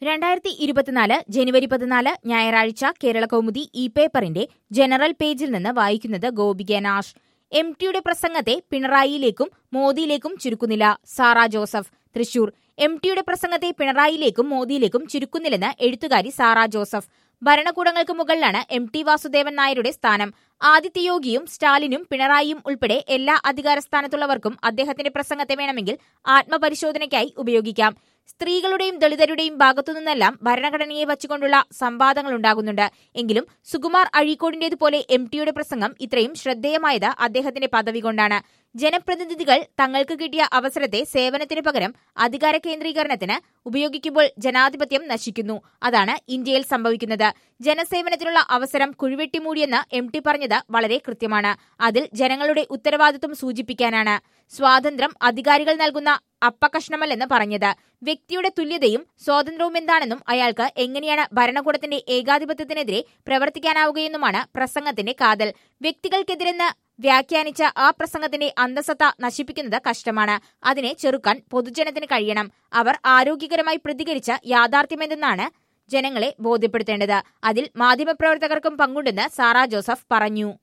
രണ്ടായിരത്തി ഇരുപത്തിനാല് ജനുവരി പതിനാല് ഞായറാഴ്ച കേരള കൗമുദി ഇ പേപ്പറിന്റെ ജനറൽ പേജിൽ നിന്ന് വായിക്കുന്നത് ഗോപിക നാഷ് എം ടിയുടെ പ്രസംഗത്തെ പിണറായിയിലേക്കും മോദിയിലേക്കും ചുരുക്കുന്നില്ല സാറ ജോസഫ് തൃശൂർ എം ടിയുടെ പ്രസംഗത്തെ പിണറായിയിലേക്കും മോദിയിലേക്കും ചുരുക്കുന്നില്ലെന്ന് എഴുത്തുകാരി സാറ ജോസഫ് ഭരണകൂടങ്ങൾക്ക് മുകളിലാണ് എം ടി വാസുദേവൻ നായരുടെ സ്ഥാനം ആദിത്യ യോഗിയും സ്റ്റാലിനും പിണറായിയും ഉൾപ്പെടെ എല്ലാ അധികാരസ്ഥാനത്തുള്ളവർക്കും അദ്ദേഹത്തിന്റെ പ്രസംഗത്തെ വേണമെങ്കിൽ ആത്മപരിശോധനയ്ക്കായി ഉപയോഗിക്കാം സ്ത്രീകളുടെയും ദളിതരുടെയും ഭാഗത്തുനിന്നെല്ലാം ഭരണഘടനയെ വച്ചുകൊണ്ടുള്ള സംവാദങ്ങൾ ഉണ്ടാകുന്നുണ്ട് എങ്കിലും സുകുമാർ അഴീക്കോടിന്റേതുപോലെ എം ടിയുടെ പ്രസംഗം ഇത്രയും ശ്രദ്ധേയമായത് അദ്ദേഹത്തിന്റെ പദവി കൊണ്ടാണ് ജനപ്രതിനിധികൾ തങ്ങൾക്ക് കിട്ടിയ അവസരത്തെ സേവനത്തിന് പകരം അധികാര കേന്ദ്രീകരണത്തിന് ഉപയോഗിക്കുമ്പോൾ ജനാധിപത്യം നശിക്കുന്നു അതാണ് ഇന്ത്യയിൽ സംഭവിക്കുന്നത് ജനസേവനത്തിനുള്ള അവസരം കുഴിവെട്ടിമൂടിയെന്ന് എം ടി പറഞ്ഞത് വളരെ കൃത്യമാണ് അതിൽ ജനങ്ങളുടെ ഉത്തരവാദിത്വം സൂചിപ്പിക്കാനാണ് സ്വാതന്ത്ര്യം അധികാരികൾ നൽകുന്ന അപ്പകഷ്ണമല്ലെന്ന് പറഞ്ഞത് വ്യക്തിയുടെ തുല്യതയും സ്വാതന്ത്ര്യവും എന്താണെന്നും അയാൾക്ക് എങ്ങനെയാണ് ഭരണകൂടത്തിന്റെ ഏകാധിപത്യത്തിനെതിരെ പ്രവർത്തിക്കാനാവുകയെന്നുമാണ് പ്രസംഗത്തിന്റെ കാതൽ വ്യക്തികൾക്കെതിരെന്ന് വ്യാഖ്യാനിച്ച ആ പ്രസംഗത്തിന്റെ അന്തസത്ത നശിപ്പിക്കുന്നത് കഷ്ടമാണ് അതിനെ ചെറുക്കാൻ പൊതുജനത്തിന് കഴിയണം അവർ ആരോഗ്യകരമായി പ്രതികരിച്ച യാഥാർത്ഥ്യമെന്തെന്നാണ് ജനങ്ങളെ ബോധ്യപ്പെടുത്തേണ്ടത് അതിൽ മാധ്യമപ്രവർത്തകർക്കും പങ്കുണ്ടെന്ന് സാറാ ജോസഫ് പറഞ്ഞു